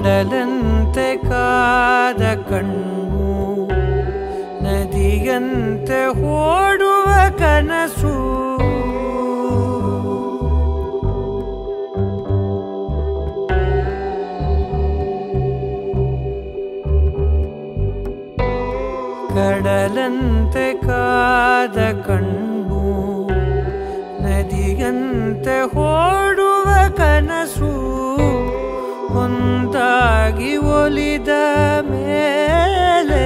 ಕಡಲಂತೆ ಕಾದ ಕಣ್ಣು ನದಿಯಂತೆ ಓಡುವ ಕನಸು ಕಡಲಂತೆ ಕಾದ ಕಣ್ಣು ನದಿಯಂತೆ ಓಡುವ ಕನಸು ಒಂದಾಗಿ ಒಲಿದ ಮೇಲೆ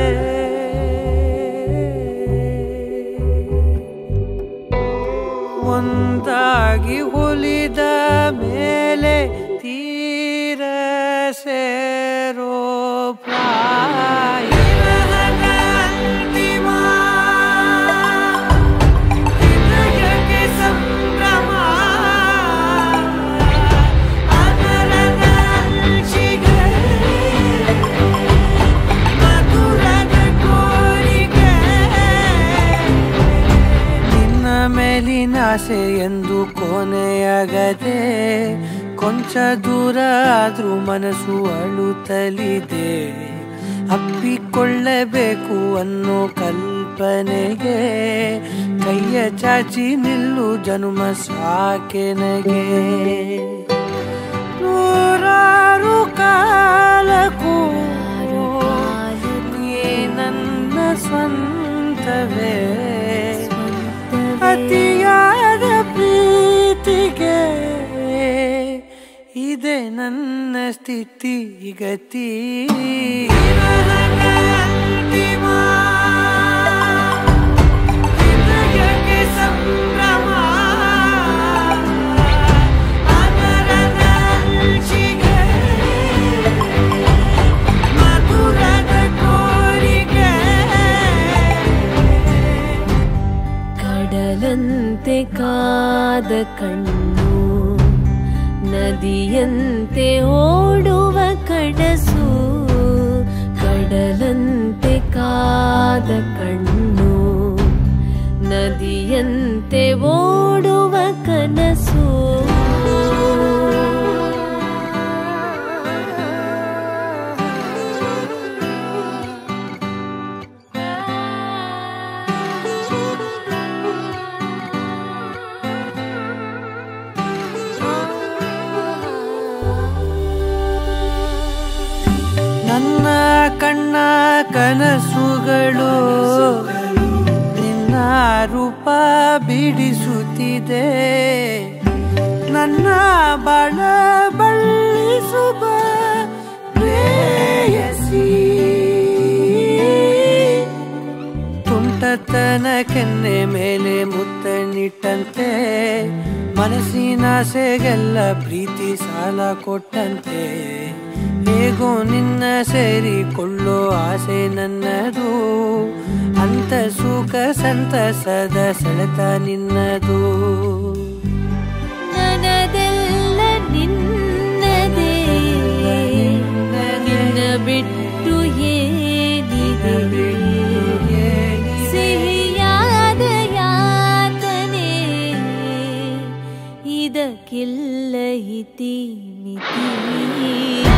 ಒಂದಾಗಿ ಒಲಿದ ಮೇಲೆ ತೀರ ಸೇರೋ ಪ್ರಾಯ ಅಂತಿಮ ಹೃದಯಕ್ಕೆ ಸಂಭ್ರಮ ಅದರದ ಅಂಚಿಗೆ ಮಧುರದ ಕೋರಿಕೆ ನಿನ್ನ ಮೇಲಿನ ಆಸೆ ಎಂದು ಕೊನೆಯಾಗದೆ ಕೊಂಚ ದೂರ ಆದ್ರೂ ಮನಸ್ಸು ಅಳುತ್ತಲಿದೆ ಅಪ್ಪಿಕೊಳ್ಳಬೇಕು ಅನ್ನೋ ಕಲ್ಪನೆಗೆ ಕೈಯ ಚಾಚಿ ನಿಲ್ಲು ಜನುಮ ಸಾಕೆನಗೆ ನೂರಾರು ಕಾಲಕ್ಕೂ ನೀ ನನ್ನ ಸ್ವಂತವೇ ಅತಿಯಾದ ಪ್ರೀತಿಗೆ ಇದೆ ನನ್ನ ಸ್ಥಿತಿ ಗತಿ ಅಂತಿಮ ಹೃದಯಕ್ಕೆ ಸಂಭ್ರಮ ಅದರದ ಅಂಚಿಗೆ ಮಧುರದ ಕೋರಿಕೆ ಕಡಲಂತೆ ಕಾದ ಕಣ್ಣು ನದಿಯಂತೆ ಓಡುವ ಕಡಸು ಕಡಲಂತೆ ಕಾದ ಕಣ್ಣು ನದಿಯಂತೆ ಓಡುವ ಕನಸು ನನ್ನ ಕಣ್ಣ ಕನಸುಗಳು ನಿನ್ನ ರೂಪ ಬಿಡಿಸುತ್ತಿದೆ ನನ್ನ ಬಳ ಬಳ್ಳಿಸುವ ಪ್ರೇಯಸಿ ತುಂಟತನ ಕೆನ್ನೆ ಮೇಲೆ ಮುತ್ತನಿಟ್ಟಂತೆ ಮನಸ್ಸಿನ ಆಸೆಗೆಲ್ಲ ಪ್ರೀತಿ ಸಾಲ ಕೊಟ್ಟಂತೆ ಹೇಗೋ ನಿನ್ನ ಸೇರಿಕೊಳ್ಳೋ ಆಸೆ ನನ್ನದು ಅಂತ ಸುಖ ಸಂತಸದ ಸೆಳೆತ ನಿನ್ನದು ನನದೆಲ್ಲ ನಿನ್ನದೇ ನಿನ್ನ ಬಿಟ್ಟು ಏನಿದೆ ಸಿಹಿಯಾದ ಯಾತನೆ ಇದಕ್ಕಿಲ್ಲ ಇತಿ ಮಿತಿ